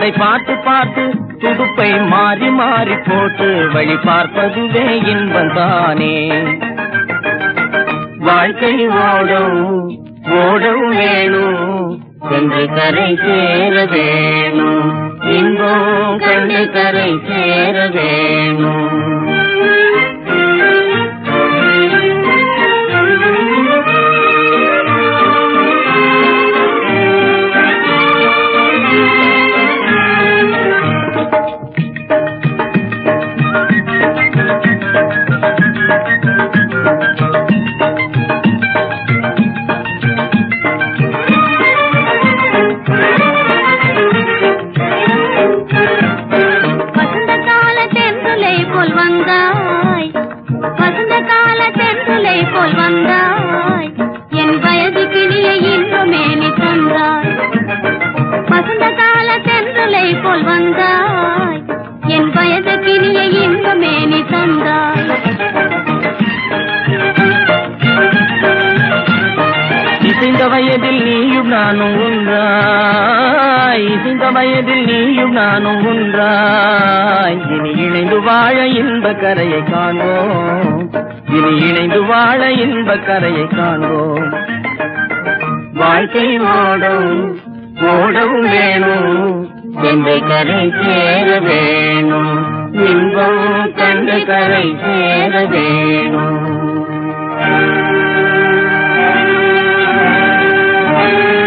அதை பார்த்து பார்த்து துடுப்பை மாறி மாறி போட்டு வழி பார்ப்பதுவே இன்பந்தானே வாழ்க்கை ஓடும் ஓடும் வேணும் சென்று கரை சேர வேணும் இன்பம் கண்டு கரை சேர வேணும் வசந்த கால தென்றலை போல் வந்தாய் வசந்த கால தென்றலை போல் வந்தாய் என் வயது கிளிய இன்பமே நீ தந்தாய் வசந்த கால தென்றலை போல் வந்தாய் என் வயது கிளிய இன்பமே நீ தந்தாய் இசைந்த வயதில் நீயும் நானும் ஒன்றாய் இசைந்த வயதில் நீயும் நானும் ஒன்றாய் இனி இணைந்து வாழ இன்ப கரையை காண்போம் இனி இணைந்து வாழ இன்ப கரையை காண்போம் வாழ்க்கை ஓடும் ஓடவும் வேணும் எந்தை கரை சேர வேணும் இன்பம் கண்டு கரை சேர வேணும்